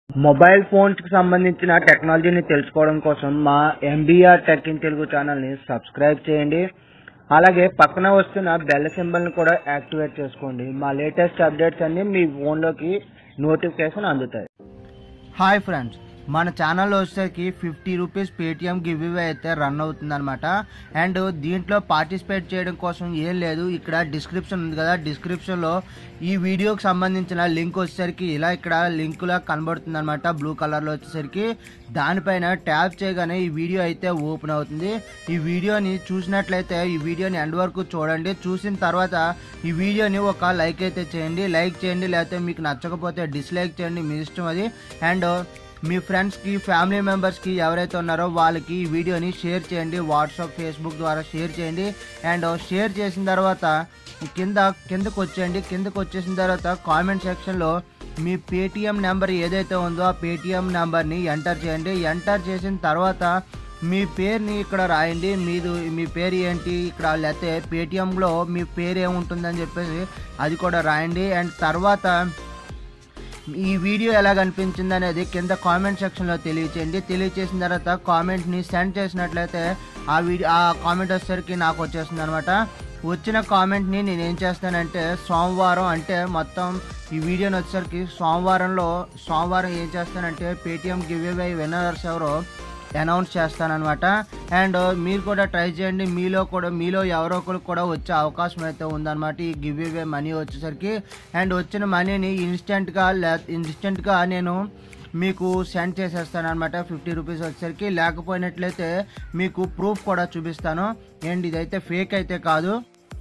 mobile phones కి సంబంధించిన టెక్నాలజీని తెలుసుకోవడం కోసం మా ఎంబీఆర్ టెక్ ఇన్ తెలుగు ఛానల్ని సబ్స్క్రైబ్ చేయండి అలాగే పక్కన వస్తున్న బెల్ సింబల్ని కూడా యాక్టివేట్ చేసుకోండి మా లేటెస్ట్ అప్డేట్స్ అన్ని మీ ఫోన్లోకి నోటిఫికేషన్ అందుతాయి హాయ్ ఫ్రెండ్స్ మన ఛానల్లో వచ్చేసరికి ఫిఫ్టీ రూపీస్ పేటిఎం గివ్ ఇవే అయితే రన్ అవుతుంది అనమాట అండ్ దీంట్లో పార్టిసిపేట్ చేయడం కోసం ఏం లేదు ఇక్కడ డిస్క్రిప్షన్ ఉంది కదా డిస్క్రిప్షన్లో ఈ వీడియోకి సంబంధించిన లింక్ వచ్చేసరికి ఇలా ఇక్కడ లింక్లా కనబడుతుంది అనమాట బ్లూ కలర్లో వచ్చేసరికి దానిపైన ట్యాప్ చేయగానే ఈ వీడియో అయితే ఓపెన్ అవుతుంది ఈ వీడియోని చూసినట్లయితే ఈ వీడియోని ఎండ్ వరకు చూడండి చూసిన తర్వాత ఈ వీడియోని ఒక లైక్ అయితే చేయండి లైక్ చేయండి లేకపోతే మీకు నచ్చకపోతే డిస్లైక్ చేయండి మీ ఇష్టం అది అండ్ మీ ఫ్రెండ్స్కి ఫ్యామిలీ మెంబర్స్కి ఎవరైతే ఉన్నారో వాళ్ళకి ఈ వీడియోని షేర్ చేయండి వాట్సాప్ ఫేస్బుక్ ద్వారా షేర్ చేయండి అండ్ షేర్ చేసిన తర్వాత కింద కిందకు వచ్చేయండి కిందకు వచ్చేసిన తర్వాత కామెంట్ సెక్షన్లో మీ పేటిఎం నెంబర్ ఏదైతే ఉందో ఆ పేటిఎం నెంబర్ని ఎంటర్ చేయండి ఎంటర్ చేసిన తర్వాత మీ పేరుని ఇక్కడ రాయండి మీది మీ పేరు ఏంటి ఇక్కడ లేకపోతే పేటిఎంలో మీ పేరు ఏముంటుందని చెప్పేసి అది కూడా రాయండి అండ్ తర్వాత ఈ వీడియో ఎలా కనిపించింది అనేది కింద కామెంట్ సెక్షన్లో తెలియచేయండి తెలియచేసిన తర్వాత కామెంట్ని సెండ్ చేసినట్లయితే ఆ వీడియో ఆ కామెంట్ వచ్చేసరికి నాకు వచ్చేస్తుంది అనమాట వచ్చిన కామెంట్ని నేను ఏం చేస్తానంటే సోమవారం అంటే మొత్తం ఈ వీడియోని వచ్చేసరికి సోమవారంలో సోమవారం ఏం చేస్తానంటే పేటిఎం గివ్ అవే విన్నర్స్ ఎవరో అనౌన్స్ చేస్తానన్నమాట అండ్ మీరు కూడా ట్రై చేయండి మీలో కూడా మీలో ఎవరో ఒకరు కూడా వచ్చే అవకాశం అయితే ఉందన్నమాట ఈ గివ్ అవే మనీ వచ్చేసరికి అండ్ వచ్చిన మనీని ఇన్స్టెంట్గా లే ఇన్స్టెంట్గా నేను మీకు సెండ్ చేసేస్తాను అనమాట ఫిఫ్టీ రూపీస్ వచ్చేసరికి లేకపోయినట్లయితే మీకు ప్రూఫ్ కూడా చూపిస్తాను అండ్ ఇదైతే ఫేక్ అయితే కాదు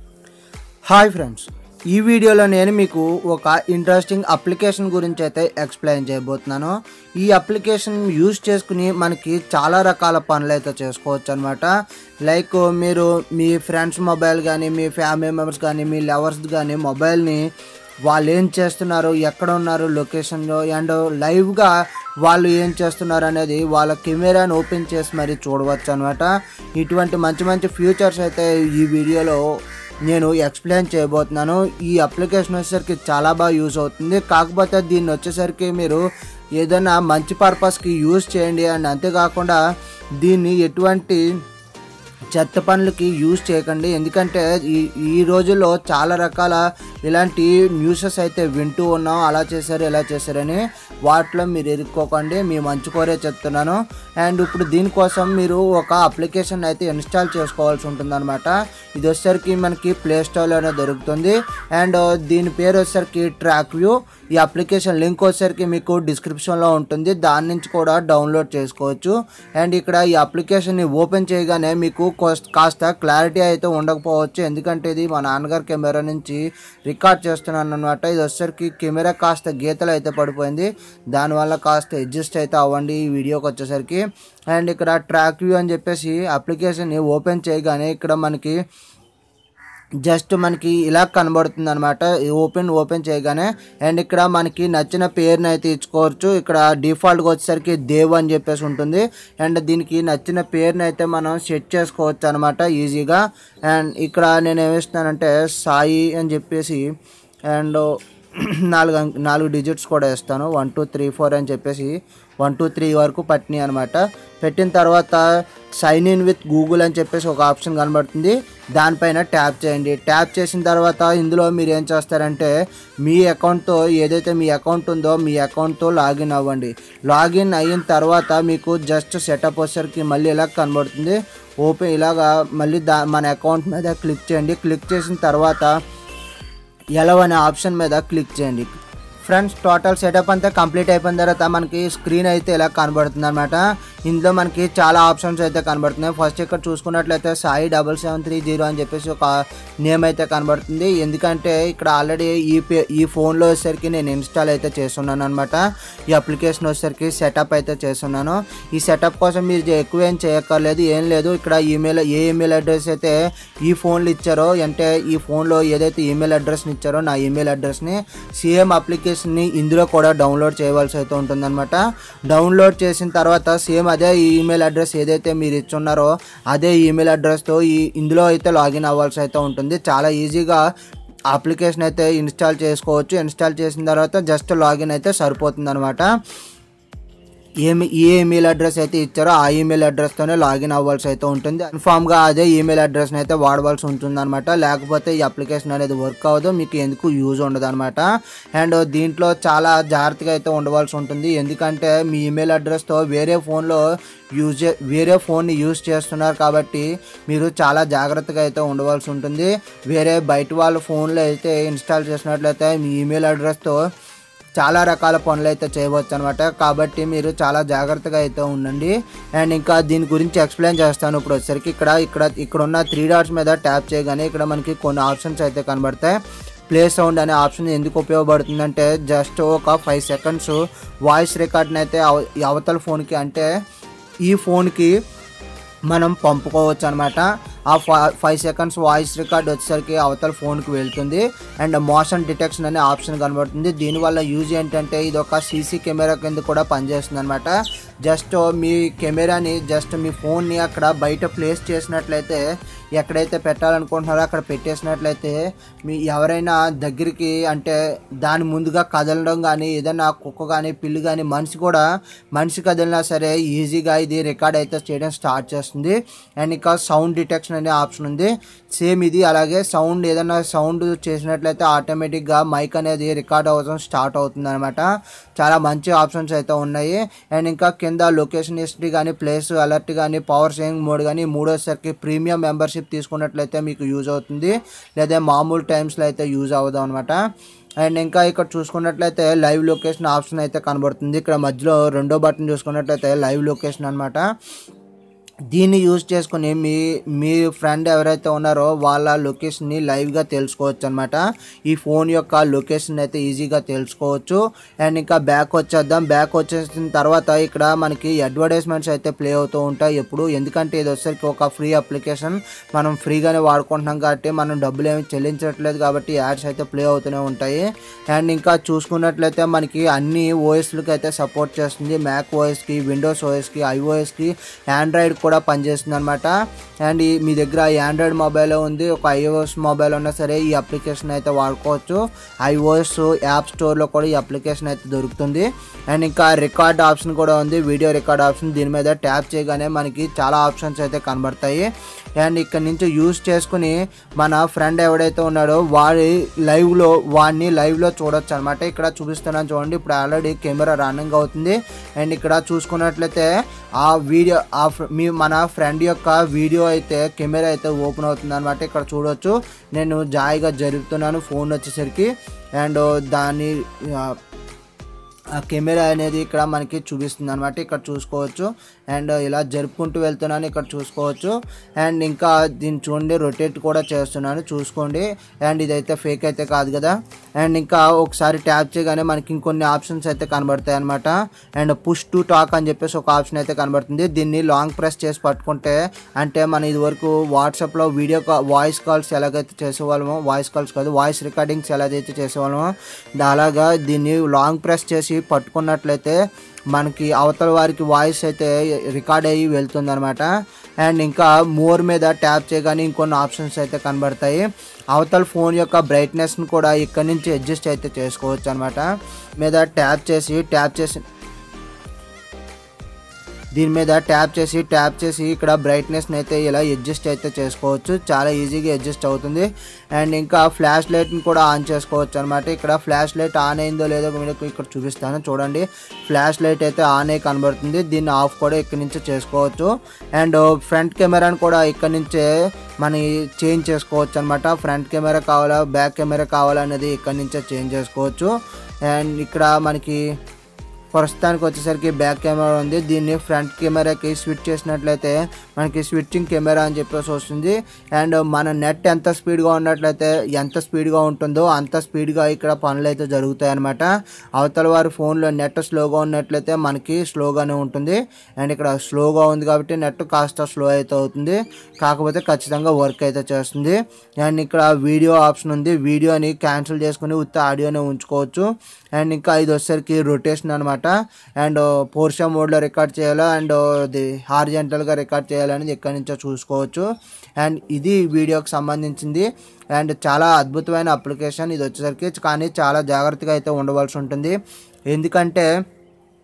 హాయ్ ఫ్రెండ్స్ ఈ వీడియోలో నేను మీకు ఒక ఇంట్రెస్టింగ్ అప్లికేషన్ గురించి అయితే ఎక్స్ప్లెయిన్ చేయబోతున్నాను ఈ అప్లికేషన్ యూజ్ చేసుకుని మనకి చాలా రకాల పనులు అయితే చేసుకోవచ్చు అనమాట లైక్ మీరు మీ ఫ్రెండ్స్ మొబైల్ కానీ మీ ఫ్యామిలీ మెంబర్స్ కానీ మీ లవర్స్ కానీ మొబైల్ని వాళ్ళు ఏం చేస్తున్నారు ఎక్కడ ఉన్నారు లొకేషన్లో అండ్ లైవ్గా వాళ్ళు ఏం చేస్తున్నారు అనేది వాళ్ళ కెమెరాని ఓపెన్ చేసి మరీ చూడవచ్చు అనమాట ఇటువంటి మంచి మంచి ఫ్యూచర్స్ అయితే ఈ వీడియోలో నేను ఎక్స్ప్లెయిన్ చేయబోతున్నాను ఈ అప్లికేషన్ వచ్చేసరికి చాలా బాగా యూజ్ అవుతుంది కాకపోతే దీన్ని వచ్చేసరికి మీరు ఏదైనా మంచి పర్పస్కి యూజ్ చేయండి అండ్ అంతేకాకుండా దీన్ని ఎటువంటి చెత్త పనులకి యూజ్ చేయకండి ఎందుకంటే ఈ ఈ రోజుల్లో చాలా రకాల ఇలాంటి న్యూసెస్ అయితే వింటూ ఉన్నాం అలా చేశారు ఇలా చేశారని వాటిలో మీరు ఇరుక్కోకండి మీ మంచి కోరే చెప్తున్నాను అండ్ ఇప్పుడు దీనికోసం మీరు ఒక అప్లికేషన్ అయితే ఇన్స్టాల్ చేసుకోవాల్సి ఉంటుందన్నమాట ఇది వచ్చేసరికి మనకి ప్లే స్టోర్లోనే దొరుకుతుంది అండ్ దీని పేరు వచ్చేసరికి ట్రాక్ వ్యూ ఈ అప్లికేషన్ లింక్ వచ్చేసరికి మీకు డిస్క్రిప్షన్లో ఉంటుంది దాని నుంచి కూడా డౌన్లోడ్ చేసుకోవచ్చు అండ్ ఇక్కడ ఈ అప్లికేషన్ని ఓపెన్ చేయగానే మీకు కాస్త క్లారిటీ అయితే ఉండకపోవచ్చు ఎందుకంటే ఇది మా నాన్నగారి కెమెరా నుంచి రికార్డ్ చేస్తున్నాను అనమాట ఇది వచ్చేసరికి కెమెరా కాస్త గీతలు అయితే పడిపోయింది దానివల్ల కాస్త అడ్జస్ట్ అయితే అవ్వండి ఈ వీడియోకి వచ్చేసరికి అండ్ ఇక్కడ ట్రాక్ వ్యూ అని చెప్పేసి అప్లికేషన్ని ఓపెన్ చేయగానే ఇక్కడ మనకి జస్ట్ మనకి ఇలా కనబడుతుంది అనమాట ఓపెన్ ఓపెన్ చేయగానే అండ్ ఇక్కడ మనకి నచ్చిన పేరుని అయితే ఇచ్చుకోవచ్చు ఇక్కడ డిఫాల్ట్గా వచ్చేసరికి దేవ్ అని చెప్పేసి ఉంటుంది అండ్ దీనికి నచ్చిన పేరుని అయితే మనం సెట్ చేసుకోవచ్చు అనమాట ఈజీగా అండ్ ఇక్కడ నేను ఏమిస్తానంటే సాయి అని చెప్పేసి అండ్ నాలుగు అంక నాలుగు డిజిట్స్ కూడా ఇస్తాను వన్ టూ త్రీ ఫోర్ అని చెప్పేసి వన్ టూ త్రీ వరకు పట్టినాయి అనమాట పెట్టిన తర్వాత సైన్ ఇన్ విత్ గూగుల్ అని చెప్పేసి ఒక ఆప్షన్ కనబడుతుంది దానిపైన ట్యాప్ చేయండి ట్యాప్ చేసిన తర్వాత ఇందులో మీరు ఏం చేస్తారంటే మీ అకౌంట్తో ఏదైతే మీ అకౌంట్ ఉందో మీ అకౌంట్తో లాగిన్ అవ్వండి లాగిన్ అయిన తర్వాత మీకు జస్ట్ సెటప్ వచ్చేసరికి మళ్ళీ ఇలా కనబడుతుంది ఓపెన్ ఇలాగా మళ్ళీ దా మన అకౌంట్ మీద క్లిక్ చేయండి క్లిక్ చేసిన తర్వాత ఎలవ్ అనే ఆప్షన్ మీద క్లిక్ చేయండి ఫ్రెండ్స్ టోటల్ సెటప్ అంతా కంప్లీట్ అయిపోయిన తర్వాత మనకి స్క్రీన్ అయితే ఇలా కనబడుతుంది అనమాట ఇందులో మనకి చాలా ఆప్షన్స్ అయితే కనబడుతున్నాయి ఫస్ట్ ఇక్కడ చూసుకున్నట్లయితే Sai double seven three zero అని చెప్పేసి ఒక నేమ్ అయితే కనబడుతుంది ఎందుకంటే ఇక్కడ ఆల్రెడీ ఈ పే ఈ ఫోన్లో వచ్చేసరికి నేను ఇన్స్టాల్ అయితే చేస్తున్నాను అనమాట ఈ అప్లికేషన్ వచ్చేసరికి సెటప్ అయితే చేస్తున్నాను ఈ సెటప్ కోసం మీరు ఎక్కువ ఏం చేయక్కర్లేదు ఏం లేదు ఇక్కడ ఈమెయిల్ ఏ ఈమెయిల్ అడ్రస్ అయితే ఈ ఫోన్లు ఇచ్చారో అంటే ఈ ఫోన్లో ఏదైతే ఈమెయిల్ అడ్రస్ని ఇచ్చారో నా ఈమెయిల్ అడ్రస్ని సేమ్ అప్లికేషన్ని ఇందులో కూడా డౌన్లోడ్ చేయవలసి అయితే ఉంటుందన్నమాట డౌన్లోడ్ చేసిన తర్వాత సేమ్ అదే ఈమెయిల్ అడ్రస్ ఏదైతే మీరు ఇచ్చున్నారో అదే ఈమెయిల్ అడ్రస్తో ఈ ఇందులో అయితే లాగిన్ అవ్వాల్సి అయితే ఉంటుంది చాలా ఈజీగా అప్లికేషన్ అయితే ఇన్స్టాల్ చేసుకోవచ్చు ఇన్స్టాల్ చేసిన తర్వాత జస్ట్ లాగిన్ అయితే సరిపోతుంది అనమాట ఏమి ఏ ఈమెయిల్ అడ్రస్ అయితే ఇచ్చారో ఆ ఈమెయిల్ అడ్రస్తోనే లాగిన్ అవ్వాల్సి అయితే ఉంటుంది కన్ఫామ్గా అదే ఈమెయిల్ అడ్రస్ని అయితే వాడవలసి ఉంటుంది అనమాట లేకపోతే ఈ అప్లికేషన్ అనేది వర్క్ అవ్వదు మీకు ఎందుకు యూజ్ ఉండదు అనమాట అండ్ దీంట్లో చాలా జాగ్రత్తగా అయితే ఉండవలసి ఉంటుంది ఎందుకంటే మీ ఈమెయిల్ అడ్రస్తో వేరే ఫోన్లో యూజ్ వేరే ఫోన్ని యూజ్ చేస్తున్నారు కాబట్టి మీరు చాలా జాగ్రత్తగా అయితే ఉండవలసి ఉంటుంది వేరే బయట వాళ్ళ ఫోన్లో అయితే ఇన్స్టాల్ చేసినట్లయితే మీ ఈమెయిల్ అడ్రస్తో చాలా రకాల పనులు అయితే చేయవచ్చు అనమాట కాబట్టి మీరు చాలా జాగ్రత్తగా అయితే ఉండండి అండ్ ఇంకా దీని గురించి ఎక్స్ప్లెయిన్ చేస్తాను ఇప్పుడు వచ్చేసరికి ఇక్కడ ఇక్కడ ఇక్కడ ఉన్న త్రీ డాట్స్ మీద ట్యాప్ చేయగానే ఇక్కడ మనకి కొన్ని ఆప్షన్స్ అయితే కనబడతాయి ప్లే సౌండ్ అనే ఆప్షన్ ఎందుకు ఉపయోగపడుతుందంటే జస్ట్ ఒక ఫైవ్ సెకండ్స్ వాయిస్ రికార్డ్ని అయితే అవ ఈ అవతల ఫోన్కి అంటే ఈ ఫోన్కి మనం పంపుకోవచ్చు అనమాట ఆ ఫైవ్ సెకండ్స్ వాయిస్ రికార్డ్ వచ్చేసరికి అవతల ఫోన్కి వెళ్తుంది అండ్ మోషన్ డిటెక్షన్ అనే ఆప్షన్ కనబడుతుంది దీనివల్ల యూజ్ ఏంటంటే ఇది ఒక సీసీ కెమెరా కింద కూడా పనిచేస్తుంది అనమాట జస్ట్ మీ కెమెరాని జస్ట్ మీ ఫోన్ని అక్కడ బయట ప్లేస్ చేసినట్లయితే ఎక్కడైతే పెట్టాలనుకుంటున్నారో అక్కడ పెట్టేసినట్లయితే మీ ఎవరైనా దగ్గరికి అంటే దాని ముందుగా కదలడం కానీ ఏదైనా కుక్క కానీ పిల్లి కానీ మనిషి కూడా మనిషి కదిలినా సరే ఈజీగా ఇది రికార్డ్ అయితే చేయడం స్టార్ట్ చేస్తుంది అండ్ ఇంకా సౌండ్ డిటెక్షన్ అనే ఆప్షన్ ఉంది సేమ్ ఇది అలాగే సౌండ్ ఏదైనా సౌండ్ చేసినట్లయితే ఆటోమేటిక్గా మైక్ అనేది రికార్డ్ అవ్వడం స్టార్ట్ అవుతుంది అనమాట చాలా మంచి ఆప్షన్స్ అయితే ఉన్నాయి అండ్ ఇంకా కింద లొకేషన్ హిస్టరీ కానీ ప్లేస్ అలర్ట్ కానీ పవర్ సేవింగ్ మోడ్ కానీ మూడోసరికి ప్రీమియం మెంబర్షిప్ తీసుకున్నట్లయితే మీకు యూజ్ అవుతుంది లేదా మామూలు టైమ్స్లో అయితే యూజ్ అవ్వదు అనమాట అండ్ ఇంకా ఇక్కడ చూసుకున్నట్లయితే లైవ్ లొకేషన్ ఆప్షన్ అయితే కనబడుతుంది ఇక్కడ మధ్యలో రెండో బటన్ చూసుకున్నట్లయితే లైవ్ లొకేషన్ అనమాట దీన్ని యూజ్ చేసుకుని మీ మీ ఫ్రెండ్ ఎవరైతే ఉన్నారో వాళ్ళ లొకేషన్ని లైవ్గా తెలుసుకోవచ్చు అనమాట ఈ ఫోన్ యొక్క లొకేషన్ అయితే ఈజీగా తెలుసుకోవచ్చు అండ్ ఇంకా బ్యాక్ వచ్చేద్దాం బ్యాక్ వచ్చేసిన తర్వాత ఇక్కడ మనకి అడ్వర్టైజ్మెంట్స్ అయితే ప్లే అవుతూ ఉంటాయి ఎప్పుడు ఎందుకంటే ఇది వచ్చేసరికి ఒక ఫ్రీ అప్లికేషన్ మనం ఫ్రీగానే వాడుకుంటున్నాం కాబట్టి మనం డబ్బులు ఏమి చెల్లించట్లేదు కాబట్టి యాడ్స్ అయితే ప్లే అవుతూనే ఉంటాయి అండ్ ఇంకా చూసుకున్నట్లయితే మనకి అన్ని ఓఎస్లకి అయితే సపోర్ట్ చేస్తుంది మ్యాక్ ఓఎస్కి విండోస్ ఓఎస్కి ఐఓఎస్కి ఆండ్రాయిడ్ కూడా పనిచేస్తుంది అనమాట అండ్ ఈ మీ దగ్గర ఆండ్రాయిడ్ మొబైల్ ఉంది ఒక ఐఓఎస్ మొబైల్ ఉన్నా సరే ఈ అప్లికేషన్ అయితే వాడుకోవచ్చు ఐఓఎస్ యాప్ స్టోర్లో కూడా ఈ అప్లికేషన్ అయితే దొరుకుతుంది అండ్ ఇంకా రికార్డ్ ఆప్షన్ కూడా ఉంది వీడియో రికార్డ్ ఆప్షన్ దీని మీద ట్యాప్ చేయగానే మనకి చాలా ఆప్షన్స్ అయితే కనబడతాయి అండ్ ఇక్కడ నుంచి యూస్ చేసుకుని మన ఫ్రెండ్ ఎవడైతే ఉన్నాడో వాడి లైవ్లో వాడిని లైవ్లో చూడొచ్చు అనమాట ఇక్కడ చూపిస్తున్నాను చూడండి ఇప్పుడు ఆల్రెడీ కెమెరా రన్నింగ్ అవుతుంది అండ్ ఇక్కడ చూసుకున్నట్లయితే ఆ వీడియో ఆ ఫ్ర- మీ మన ఫ్రెండ్ యొక్క వీడియో అయితే కెమెరా అయితే ఓపెన్ అవుతుంది అనమాట ఇక్కడ చూడొచ్చు నేను జాయిగా జరుపుతున్నాను ఫోన్ వచ్చేసరికి అండ్ దాన్ని ఆ, ఆ కెమెరా అనేది ఇక్కడ మనకి చూపిస్తుంది అనమాట ఇక్కడ చూసుకోవచ్చు అండ్ ఇలా జరుపుకుంటూ వెళ్తున్నాను ఇక్కడ చూసుకోవచ్చు అండ్ ఇంకా దీన్ని చూడండి రొటేట్ కూడా చేస్తున్నాను చూసుకోండి అండ్ ఇదైతే ఫేక్ అయితే కాదు కదా అండ్ ఇంకా ఒకసారి ట్యాప్ చేయగానే మనకి ఇంకొన్ని ఆప్షన్స్ అయితే కనబడతాయి అనమాట అండ్ పుష్ టు టాక్ అని చెప్పేసి ఒక ఆప్షన్ అయితే కనబడుతుంది దీన్ని లాంగ్ ప్రెస్ చేసి పట్టుకుంటే అంటే మన ఇదివరకు వాట్సాప్లో వీడియో కా వాయిస్ కాల్స్ ఎలాగైతే చేసేవాళ్ళమో వాయిస్ కాల్స్ కాదు వాయిస్ రికార్డింగ్స్ ఎలాగైతే చేసేవాళ్ళమో అలాగా దీన్ని లాంగ్ ప్రెస్ చేసి పట్టుకున్నట్లయితే మనకి అవతల వారికి వాయిస్ అయితే రికార్డ్ అయ్యి వెళ్తుంది అనమాట అండ్ ఇంకా మోర్ మీద ట్యాప్ చేయగానే ఇంకొన్ని ఆప్షన్స్ అయితే కనబడతాయి అవతల ఫోన్ యొక్క బ్రైట్నెస్ని కూడా ఇక్కడ నుంచి అడ్జస్ట్ అయితే చేసుకోవచ్చు అనమాట మీద ట్యాప్ చేసి ట్యాప్ చేసి దీని మీద ట్యాప్ చేసి ట్యాప్ చేసి ఇక్కడ బ్రైట్నెస్ని అయితే ఇలా అడ్జస్ట్ అయితే చేసుకోవచ్చు చాలా ఈజీగా అడ్జస్ట్ అవుతుంది అండ్ ఇంకా ఫ్లాష్ లైట్ని కూడా ఆన్ చేసుకోవచ్చు అనమాట ఇక్కడ ఫ్లాష్ లైట్ ఆన్ అయిందో లేదో మీకు ఇక్కడ చూపిస్తాను చూడండి ఫ్లాష్ లైట్ అయితే ఆన్ అయ్యి కనబడుతుంది దీన్ని ఆఫ్ కూడా ఇక్కడ నుంచి చేసుకోవచ్చు అండ్ ఫ్రంట్ కెమెరాని కూడా ఇక్కడ నుంచే మనం చేంజ్ చేసుకోవచ్చు అనమాట ఫ్రంట్ కెమెరా కావాలా బ్యాక్ కెమెరా కావాలా అనేది ఇక్కడ నుంచే చేంజ్ చేసుకోవచ్చు అండ్ ఇక్కడ మనకి ప్రస్తుతానికి వచ్చేసరికి బ్యాక్ కెమెరా ఉంది దీన్ని ఫ్రంట్ కెమెరాకి స్విచ్ చేసినట్లయితే మనకి స్విచ్చింగ్ కెమెరా అని చెప్పేసి వస్తుంది అండ్ మన నెట్ ఎంత స్పీడ్గా ఉన్నట్లయితే ఎంత స్పీడ్గా ఉంటుందో అంత స్పీడ్గా ఇక్కడ పనులు అయితే జరుగుతాయి అనమాట అవతల వారి ఫోన్లో నెట్ స్లోగా ఉన్నట్లయితే మనకి స్లోగానే ఉంటుంది అండ్ ఇక్కడ స్లోగా ఉంది కాబట్టి నెట్ కాస్త స్లో అయితే అవుతుంది కాకపోతే ఖచ్చితంగా వర్క్ అయితే చేస్తుంది అండ్ ఇక్కడ వీడియో ఆప్షన్ ఉంది వీడియోని క్యాన్సిల్ చేసుకుని ఉత్త ఆడియోని ఉంచుకోవచ్చు అండ్ ఇంకా ఇది వచ్చేసరికి రొటేషన్ అనమాట అండ్ పోర్షా మోడ్లో రికార్డ్ చేయాలా అండ్ ఇది హార్జెంటల్గా రికార్డ్ చేయాలనేది ఎక్కడి నుంచో చూసుకోవచ్చు అండ్ ఇది వీడియోకి సంబంధించింది అండ్ చాలా అద్భుతమైన అప్లికేషన్ ఇది వచ్చేసరికి కానీ చాలా జాగ్రత్తగా అయితే ఉండవలసి ఉంటుంది ఎందుకంటే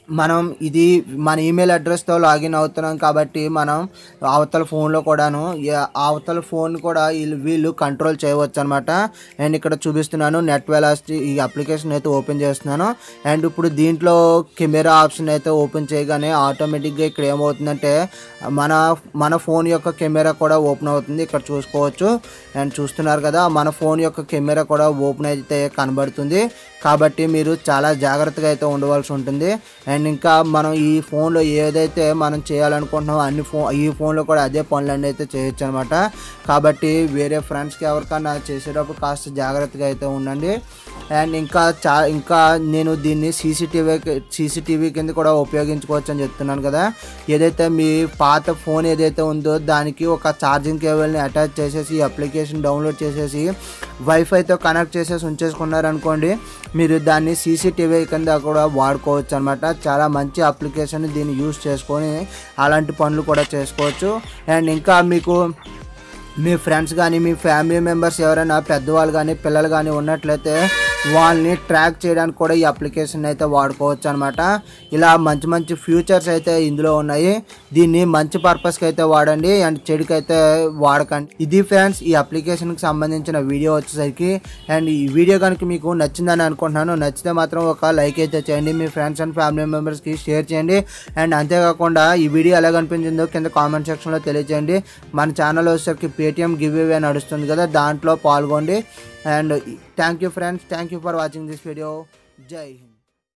మనం ఇది మన ఈమెయిల్ అడ్రస్తో లాగిన్ అవుతున్నాం కాబట్టి మనం అవతల ఫోన్లో కూడాను యా- అవతల ఫోన్ కూడా వీళ్ళు వీళ్ళు కంట్రోల్ చేయవచ్చు అనమాట అండ్ ఇక్కడ చూపిస్తున్నాను నెట్ వెలాసిటీ ఈ అప్లికేషన్ అయితే ఓపెన్ చేస్తున్నాను అండ్ ఇప్పుడు దీంట్లో కెమెరా ఆప్షన్ అయితే ఓపెన్ చేయగానే ఆటోమేటిక్గా ఇక్కడ ఏమవుతుందంటే మన మన ఫోన్ యొక్క కెమెరా కూడా ఓపెన్ అవుతుంది ఇక్కడ చూసుకోవచ్చు అండ్ చూస్తున్నారు కదా మన ఫోన్ యొక్క కెమెరా కూడా ఓపెన్ అయితే కనబడుతుంది కాబట్టి మీరు చాలా జాగ్రత్తగా అయితే ఉండవలసి ఉంటుంది అండ్ ఇంకా మనం ఈ ఫోన్లో ఏదైతే మనం చేయాలనుకుంటున్నామో అన్ని ఫోన్ ఈ ఫోన్లో కూడా అదే పనులన్నీ అయితే చేయొచ్చు అనమాట కాబట్టి వేరే ఫ్రెండ్స్కి ఎవరికైనా చేసేటప్పుడు కాస్త జాగ్రత్తగా అయితే ఉండండి అండ్ ఇంకా చా ఇంకా నేను దీన్ని సీసీటీవీ సీసీటీవీ కింద కూడా ఉపయోగించుకోవచ్చు అని చెప్తున్నాను కదా ఏదైతే మీ పాత ఫోన్ ఏదైతే ఉందో దానికి ఒక ఛార్జింగ్ కేబుల్ని అటాచ్ చేసేసి ఈ అప్లికేషన్ డౌన్లోడ్ చేసేసి వైఫైతో కనెక్ట్ చేసేసి ఉంచేసుకున్నారనుకోండి మీరు దాన్ని సీసీటీవీ కింద కూడా వాడుకోవచ్చు అనమాట చాలా మంచి అప్లికేషన్ దీన్ని యూస్ చేసుకొని అలాంటి పనులు కూడా చేసుకోవచ్చు అండ్ ఇంకా మీకు మీ ఫ్రెండ్స్ కానీ మీ ఫ్యామిలీ మెంబర్స్ ఎవరైనా పెద్దవాళ్ళు కానీ పిల్లలు కానీ ఉన్నట్లయితే వాళ్ళని ట్రాక్ చేయడానికి కూడా ఈ అప్లికేషన్ అయితే వాడుకోవచ్చు అనమాట ఇలా మంచి మంచి ఫ్యూచర్స్ అయితే ఇందులో ఉన్నాయి దీన్ని మంచి పర్పస్కి అయితే వాడండి అండ్ చెడుకి అయితే వాడకండి ఇది ఫ్రెండ్స్ ఈ అప్లికేషన్కి సంబంధించిన వీడియో వచ్చేసరికి అండ్ ఈ వీడియో కనుక మీకు నచ్చిందని అనుకుంటున్నాను నచ్చితే మాత్రం ఒక లైక్ అయితే చేయండి మీ ఫ్రెండ్స్ అండ్ ఫ్యామిలీ మెంబర్స్కి షేర్ చేయండి అండ్ అంతేకాకుండా ఈ వీడియో ఎలా కనిపించిందో కింద కామెంట్ సెక్షన్లో తెలియజేయండి మన ఛానల్ వచ్చేసరికి పేటిఎం గివ్ అవే నడుస్తుంది కదా దాంట్లో పాల్గొండి and thank you friends thank you for watching this video Jai Hind